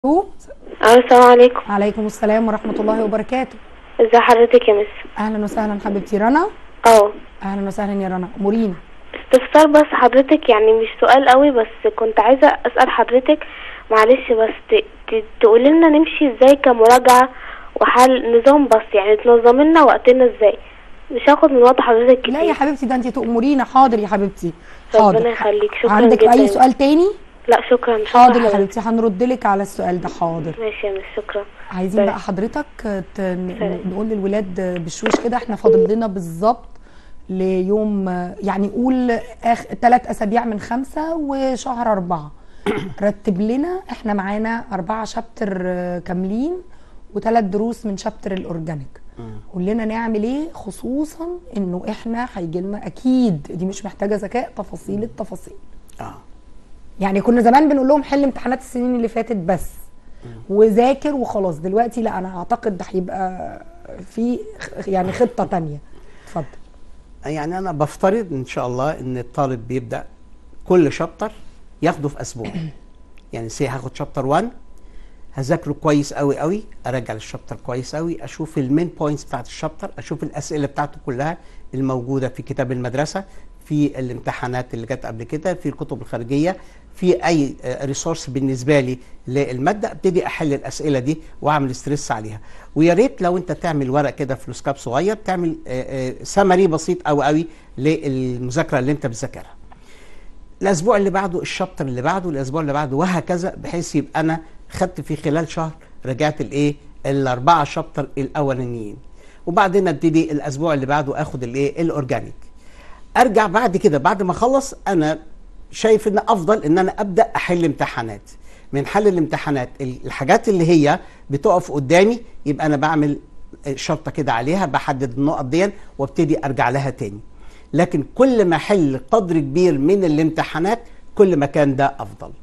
الو السلام عليكم عليكم السلام ورحمة الله وبركاته ازي حضرتك يا مس أهلا وسهلا حبيبتي رنا اه أهلا وسهلا يا رنا مورينا استفسار بس حضرتك يعني مش سؤال قوي بس كنت عايزة اسأل حضرتك معلش بس ت- ت- تقولي لنا نمشي ازاي كمراجعة وحل نظام بس يعني تنظم لنا وقتنا ازاي مش هاخد من وقت حضرتك كتير لا يا حبيبتي ده أنت تؤمرينا حاضر يا حبيبتي ربنا حاضر يخليك شكرا عندك جدا أي سؤال تاني؟ لا شكرا شكرا حاضر يا حبيبتي هنرد لك على السؤال ده حاضر ماشي يا مس شكرا عايزين طيب. بقى حضرتك ت- ن- نقول للولاد بشويش كده احنا فاضل لنا بالظبط ليوم يعني قول اخ ثلاث اسابيع من خمسه وشهر اربعه رتب لنا احنا معانا اربعه شابتر كاملين وثلاث دروس من شابتر الاورجانيك قول لنا نعمل ايه خصوصا انه احنا هيجي لنا اكيد دي مش محتاجه ذكاء تفاصيل التفاصيل اه يعني كنا زمان بنقول لهم حل امتحانات السنين اللي فاتت بس وذاكر وخلاص دلوقتي لا انا اعتقد ده هيبقى في خ- يعني خطه تانية اتفضل يعني انا بفترض ان شاء الله ان الطالب بيبدا كل شابتر ياخده في اسبوع يعني سي هاخد شابتر 1 هذاكره كويس قوي قوي ارجع للشابتر كويس قوي اشوف المين بوينتس بتاعت الشابتر اشوف الاسئله بتاعته كلها الموجوده في كتاب المدرسه في الامتحانات اللي جت قبل كده في الكتب الخارجيه في اي ريسورس بالنسبه لي للماده ابتدي احل الاسئله دي واعمل ستريس عليها ويا ريت لو انت تعمل ورق كده فلوسكاب صغير تعمل سمري بسيط قوي قوي للمذاكره اللي انت بتذاكرها الاسبوع اللي بعده الشابتر اللي بعده الاسبوع اللي بعده وهكذا بحيث يبقى انا خدت في خلال شهر رجعت الايه الاربعه شابتر الاولانيين وبعدين ابتدي الاسبوع اللي بعده اخد الايه الاورجانيك ارجع بعد كده بعد ما اخلص انا شايف ان افضل ان انا ابدا احل امتحانات من حل الامتحانات الحاجات اللي هي بتقف قدامي يبقى انا بعمل شرطه كده عليها بحدد النقط دي وابتدي ارجع لها تاني لكن كل ما احل قدر كبير من الامتحانات كل ما كان ده افضل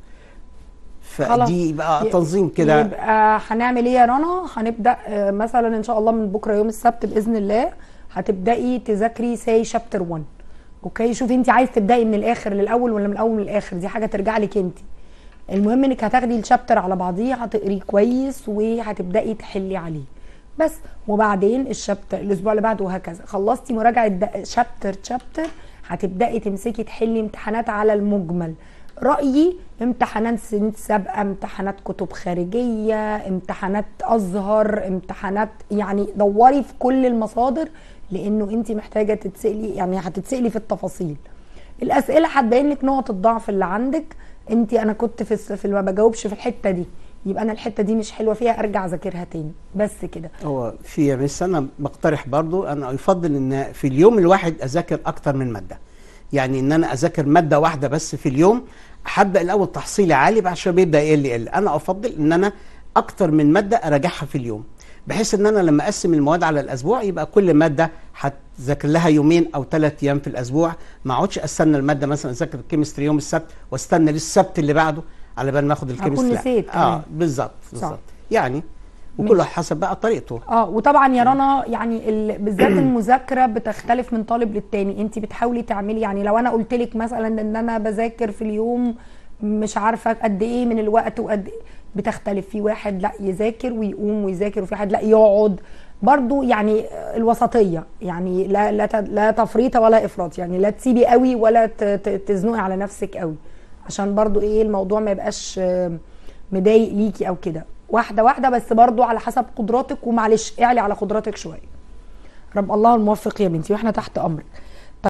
خلاص. فدي بقى ي- تنظيم كده يبقى هنعمل ايه يا رنا هنبدا آه، مثلا ان شاء الله من بكره يوم السبت باذن الله هتبداي تذاكري ساي شابتر 1 اوكي شوفي انت عايز تبداي من الاخر للاول ولا من الاول للاخر دي حاجه ترجع لك انت المهم انك هتاخدي الشابتر على بعضيه هتقريه كويس وهتبداي تحلي عليه بس وبعدين الشابتر الاسبوع اللي بعده وهكذا خلصتي مراجعه د- شابتر شابتر هتبداي تمسكي تحلي امتحانات على المجمل رايي امتحانات سنين سابقه امتحانات كتب خارجيه امتحانات ازهر امتحانات يعني دوري في كل المصادر لانه انت محتاجه تتسالي يعني هتتسالي في التفاصيل الاسئله هتبين لك نقط الضعف اللي عندك انت انا كنت في الس- في ما بجاوبش في الحته دي يبقى انا الحته دي مش حلوه فيها ارجع اذاكرها تاني بس كده هو في بس انا بقترح برضو انا يفضل ان في اليوم الواحد اذاكر اكتر من ماده يعني ان انا اذاكر ماده واحده بس في اليوم هبدا الاول تحصيلي عالي بعد شويه بيبدا يقل يقل انا افضل ان انا اكتر من ماده اراجعها في اليوم بحيث ان انا لما اقسم المواد على الاسبوع يبقى كل ماده هتذاكر لها يومين او ثلاث ايام في الاسبوع ما اقعدش استنى الماده مثلا اذاكر الكيمستري يوم السبت واستنى للسبت اللي بعده على بال ما اخد الكيمستري نسيت اه كمان. بالظبط صح. بالظبط يعني وكل واحد حسب بقى طريقته اه وطبعا يا رنا يعني ال- بالذات المذاكره بتختلف من طالب للتاني انت بتحاولي تعملي يعني لو انا قلت لك مثلا ان انا بذاكر في اليوم مش عارفه قد ايه من الوقت وقد ايه بتختلف في واحد لا يذاكر ويقوم ويذاكر وفي واحد لا يقعد برضو يعني الوسطيه يعني لا لا ت- لا تفريط ولا افراط يعني لا تسيبي قوي ولا ت- ت- تزنقي على نفسك قوي عشان برضو ايه الموضوع ما يبقاش آه، مضايق ليكي او كده واحده واحده بس برضو على حسب قدراتك ومعلش اعلي على قدراتك شويه رب الله الموفق يا بنتي واحنا تحت امرك